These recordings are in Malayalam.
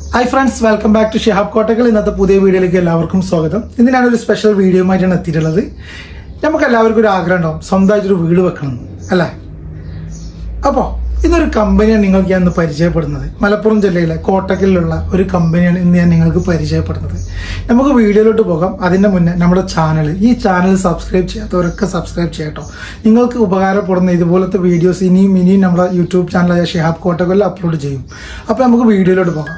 hi friends welcome back to Shihab Kottakkal ഇന്നത്തെ പുതിയ വീഡിയോയിലേക്ക് എല്ലാവർക്കും സ്വാഗതം ഇന്ന് ഞാനൊരു സ്പെഷ്യൽ വീഡിയോയുമായിട്ടാണ് എത്തിയിട്ടുള്ളത് നമുക്ക് എല്ലാവർക്കും ഒരു ആഗ്രഹം ഉണ്ടാവും സ്വന്തമായിട്ടൊരു വീട് വെക്കണം എന്ന്, അല്ലേ അപ്പോൾ ഇന്നൊരു കമ്പനിയാണ് നിങ്ങൾക്ക് ഞാൻ ഇന്ന് പരിചയപ്പെടുന്നത് മലപ്പുറം ജില്ലയിലെ കോട്ടക്കലിലുള്ള ഒരു കമ്പനിയാണ് ഇന്ന് ഞാൻ നിങ്ങൾക്ക് പരിചയപ്പെടുന്നത് നമുക്ക് വീഡിയോയിലോട്ട് പോകാം അതിൻ്റെ മുന്നേ നമ്മുടെ ചാനൽ ഈ ചാനൽ സബ്സ്ക്രൈബ് ചെയ്യാത്തവരൊക്കെ സബ്സ്ക്രൈബ് ചെയ്യട്ടോ നിങ്ങൾക്ക് ഉപകാരപ്പെടുന്ന ഇതുപോലത്തെ വീഡിയോസ് ഇനിയും ഇനിയും നമ്മുടെ യൂട്യൂബ് ചാനലായ ഷിഹാബ് കോട്ടക്കലിൽ അപ്ലോഡ് ചെയ്യും അപ്പോൾ നമുക്ക് വീഡിയോയിലോട്ട് പോകാം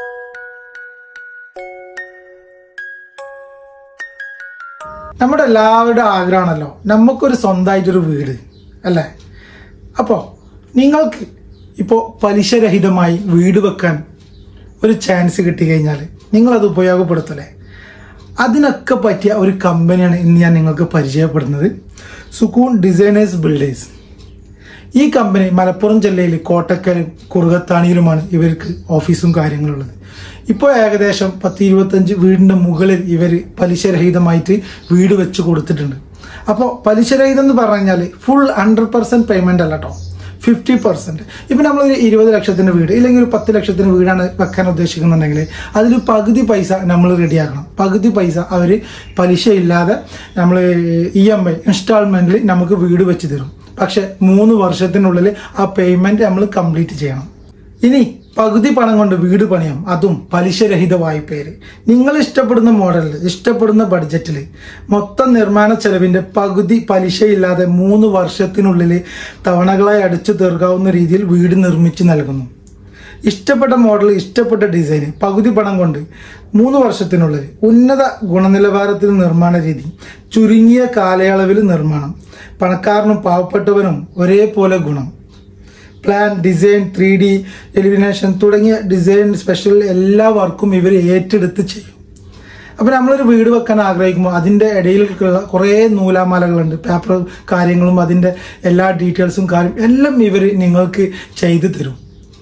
നമ്മുടെ എല്ലാവരുടെ ആഗ്രഹമാണല്ലോ നമുക്കൊരു സ്വന്തമായിട്ടൊരു വീട് അല്ലേ അപ്പോൾ നിങ്ങൾക്ക് ഇപ്പോൾ പലിശരഹിതമായി വീട് വെക്കാൻ ഒരു ചാൻസ് കിട്ടിക്കഴിഞ്ഞാൽ നിങ്ങളത് ഉപയോഗപ്പെടുത്തല്ലേ അതിനൊക്കെ പറ്റിയ ഒരു കമ്പനിയാണ് ഇന്ന് ഞാൻ നിങ്ങൾക്ക് പരിചയപ്പെടുന്നത് സുക്കൂൺ ഡിസൈനേഴ്സ് ബിൽഡേഴ്സ് ഈ കമ്പനി മലപ്പുറം ജില്ലയിൽ കോട്ടക്കലും കുറുകത്താണിയിലുമാണ് ഇവർക്ക് ഓഫീസും കാര്യങ്ങളുള്ളത് ഇപ്പോൾ ഏകദേശം പത്ത് ഇരുപത്തഞ്ച് വീടിൻ്റെ മുകളിൽ ഇവർ പലിശരഹിതമായിട്ട് വീട് വെച്ച് കൊടുത്തിട്ടുണ്ട് അപ്പോൾ പലിശരഹിതം എന്ന് പറഞ്ഞാൽ ഫുൾ ഹൺഡ്രഡ് പെർസെൻറ്റ് പേയ്മെൻ്റ് അല്ല കേട്ടോ ഫിഫ്റ്റി പെർസെൻറ്റ് ഇപ്പം നമ്മളൊരു ഇരുപത് ലക്ഷത്തിൻ്റെ വീട് ഇല്ലെങ്കിൽ ഒരു പത്ത് ലക്ഷത്തിൻ്റെ വീടാണ് വെക്കാൻ ഉദ്ദേശിക്കുന്നുണ്ടെങ്കിൽ അതിൽ പകുതി പൈസ നമ്മൾ റെഡിയാക്കണം പകുതി പൈസ അവർ പലിശ ഇല്ലാതെ നമ്മൾ ഇ എം ഐ ഇൻസ്റ്റാൾമെൻറ്റിൽ നമുക്ക് വീട് വെച്ച് തരും പക്ഷെ മൂന്ന് വർഷത്തിനുള്ളിൽ ആ പേയ്മെന്റ് നമ്മൾ കംപ്ലീറ്റ് ചെയ്യണം ഇനി പകുതി പണം കൊണ്ട് വീട് പണിയാം അതും പലിശരഹിത വായ്പയിൽ നിങ്ങൾ ഇഷ്ടപ്പെടുന്ന മോഡലിൽ ഇഷ്ടപ്പെടുന്ന ബഡ്ജറ്റിൽ മൊത്തം നിർമ്മാണ ചെലവിന്റെ പകുതി പലിശയില്ലാതെ മൂന്ന് വർഷത്തിനുള്ളിൽ തവണകളായി അടിച്ചു തീർക്കാവുന്ന രീതിയിൽ വീട് നിർമ്മിച്ചു നൽകുന്നു ഇഷ്ടപ്പെട്ട മോഡൽ ഇഷ്ടപ്പെട്ട ഡിസൈൻ പകുതി പണം കൊണ്ട് മൂന്ന് വർഷത്തിനുള്ളിൽ ഉന്നത ഗുണനിലവാരത്തിൽ നിർമ്മാണ രീതി ചുരുങ്ങിയ കാലയളവിൽ നിർമ്മാണം പണക്കാരനും പാവപ്പെട്ടവനും ഒരേപോലെ ഗുണം plan design three D elimination തുടങ്ങിയ ഡിസൈൻ സ്പെഷ്യൽ എല്ലാ വർക്കും ഇവർ ഏറ്റെടുത്ത് ചെയ്യും അപ്പോൾ നമ്മളൊരു വീട് വെക്കാൻ ആഗ്രഹിക്കുമ്പോൾ അതിൻ്റെ ഇടയിലുള്ള കുറേ നൂലാമാലകളുണ്ട് പേപ്പർ കാര്യങ്ങളും അതിൻ്റെ എല്ലാ ഡീറ്റെയിൽസും കാര്യം എല്ലാം ഇവർ നിങ്ങൾക്ക് ചെയ്തു തരും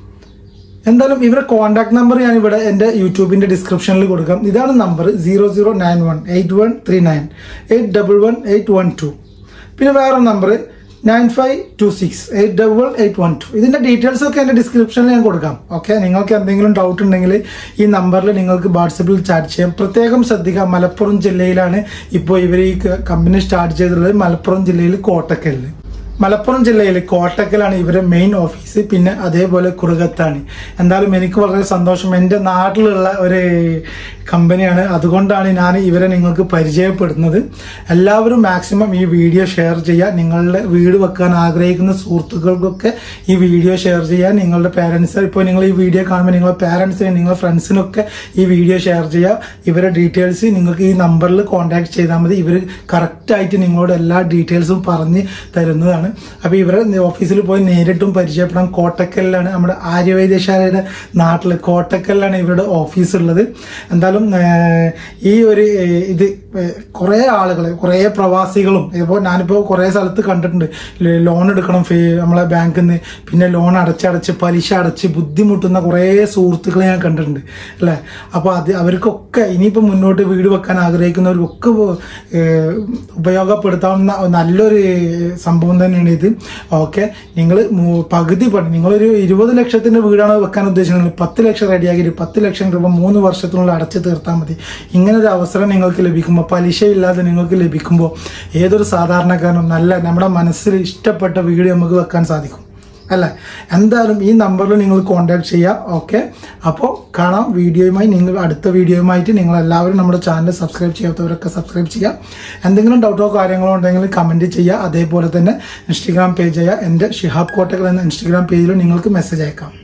എന്തായാലും ഇവരുടെ കോൺടാക്ട് നമ്പർ ഞാൻ ഇവിടെ എൻ്റെ യൂട്യൂബിൻ്റെ ഡിസ്ക്രിപ്ഷനിൽ കൊടുക്കാം ഇതാണ് number zero zero nine one eight one three nine eight double one eight one two പിന്നെ വേറെ number nine five two six eight double eight one two ഇതിൻ്റെ ഡീറ്റെയിൽസ് ഒക്കെ എൻ്റെ ഡിസ്ക്രിപ്ഷനിൽ ഞാൻ കൊടുക്കാം ഓക്കെ നിങ്ങൾക്ക് എന്തെങ്കിലും ഡൗട്ട് ഉണ്ടെങ്കിൽ ഈ നമ്പറിൽ നിങ്ങൾക്ക് വാട്സപ്പിൽ ചാറ്റ് ചെയ്യാം പ്രത്യേകം ശ്രദ്ധിക്കുക മലപ്പുറം ജില്ലയിലാണ് ഇപ്പോൾ ഇവർ ഈ കമ്പനി സ്റ്റാർട്ട് ചെയ്തിട്ടുള്ളത് മലപ്പുറം ജില്ലയിൽ കോട്ടക്കലിൽ മലപ്പുറം ജില്ലയിൽ കോട്ടക്കലാണ് ഇവരെ മെയിൻ ഓഫീസ് പിന്നെ അതേപോലെ കുറുകത്താണ് എന്തായാലും എനിക്ക് വളരെ സന്തോഷം എൻ്റെ നാട്ടിലുള്ള ഒരു കമ്പനിയാണ് അതുകൊണ്ടാണ് ഞാൻ ഇവരെ നിങ്ങൾക്ക് പരിചയപ്പെടുന്നത് എല്ലാവരും മാക്സിമം ഈ വീഡിയോ ഷെയർ ചെയ്യുക നിങ്ങളുടെ വീട് വെക്കാൻ ആഗ്രഹിക്കുന്ന സുഹൃത്തുക്കൾക്കൊക്കെ ഈ വീഡിയോ ഷെയർ ചെയ്യുക നിങ്ങളുടെ പേരൻസ് ഇപ്പോൾ നിങ്ങൾ ഈ വീഡിയോ കാണുമ്പോൾ നിങ്ങളുടെ പേരൻസിന് നിങ്ങളുടെ ഫ്രണ്ട്സിനൊക്കെ ഈ വീഡിയോ ഷെയർ ചെയ്യുക ഇവരുടെ ഡീറ്റെയിൽസ് നിങ്ങൾക്ക് ഈ നമ്പറിൽ കോൺടാക്ട് ചെയ്താൽ മതി ഇവർ കറക്റ്റായിട്ട് നിങ്ങളോട് എല്ലാ ഡീറ്റെയിൽസും പറഞ്ഞ് തരുന്നതാണ് അപ്പോൾ ഇവരെ ഓഫീസിൽ പോയി നേരിട്ടും പരിചയപ്പെടാം കോട്ടക്കലിലാണ് നമ്മുടെ ആര്യവൈദ്യശാലയുടെ നാട്ടിൽ കോട്ടക്കലിലാണ് ഇവരുടെ ഓഫീസ് ഉള്ളത് എന്തായാലും ഏഹ്, ഈ ഒരു ഏഹ്, ഇത് ഏഹ്, കുറേ ആളുകൾ കുറേ പ്രവാസികളും ഇപ്പോൾ ഞാനിപ്പോൾ കുറേ സ്ഥലത്ത് കണ്ടിട്ടുണ്ട് ല- ലോൺ എടുക്കണം ഫീ നമ്മളെ ബാങ്കിൽ നിന്ന് പിന്നെ ലോൺ അടച്ചടച്ച് പലിശ അടച്ച് ബുദ്ധിമുട്ടുന്ന കുറേ സുഹൃത്തുക്കളെ ഞാൻ കണ്ടിട്ടുണ്ട് അല്ലേ അപ്പോൾ അത് അവർക്കൊക്കെ ഇനിയിപ്പോൾ മുന്നോട്ട് വീട് വെക്കാൻ ആഗ്രഹിക്കുന്നവർക്കൊക്കെ ഏഹ്, ഉപയോഗപ്പെടുത്താവുന്ന നല്ലൊരു സംഭവം തന്നെയാണ് ഇത് ഓക്കെ നിങ്ങൾ പകുതി പണി നിങ്ങളൊരു ഇരുപത് ലക്ഷത്തിന്റെ വീടാണ് വെക്കാൻ ഉദ്ദേശിക്കുന്നത് പത്ത് ലക്ഷം റെഡിയാക്കി പത്ത് ലക്ഷം രൂപ മൂന്ന് വർഷത്തിനുള്ളിൽ അടച്ചു തീർത്താൽ മതി ഇങ്ങനെ ഒരു അവസരം നിങ്ങൾക്ക് ലഭിക്കുമ്പോൾ പലിശയില്ലാതെ നിങ്ങൾക്ക് ലഭിക്കുമ്പോൾ ഏതൊരു സാധാരണക്കാരനും നല്ല നമ്മുടെ മനസ്സിൽ ഇഷ്ടപ്പെട്ട വീട് നമുക്ക് വെക്കാൻ സാധിക്കും അല്ലേ എന്തായാലും ഈ നമ്പറിൽ നിങ്ങൾ കോൺടാക്ട് ചെയ്യുക ഓക്കെ അപ്പോൾ കാണാം വീഡിയോയുമായി നിങ്ങൾ അടുത്ത വീഡിയോയുമായിട്ട് നിങ്ങൾ എല്ലാവരും നമ്മുടെ ചാനൽ സബ്സ്ക്രൈബ് ചെയ്യാത്തവരൊക്കെ സബ്സ്ക്രൈബ് ചെയ്യുക എന്തെങ്കിലും ഡൗട്ടോ കാര്യങ്ങളോ ഉണ്ടെങ്കിൽ കമൻറ്റ് ചെയ്യുക അതേപോലെ തന്നെ ഇൻസ്റ്റഗ്രാം പേജ് ചെയ്യുക എൻ്റെ ഷിഹാബ് കോട്ടക്കൽ എന്ന ഇൻസ്റ്റഗ്രാം പേജിൽ നിങ്ങൾക്ക് മെസ്സേജ് അയക്കാം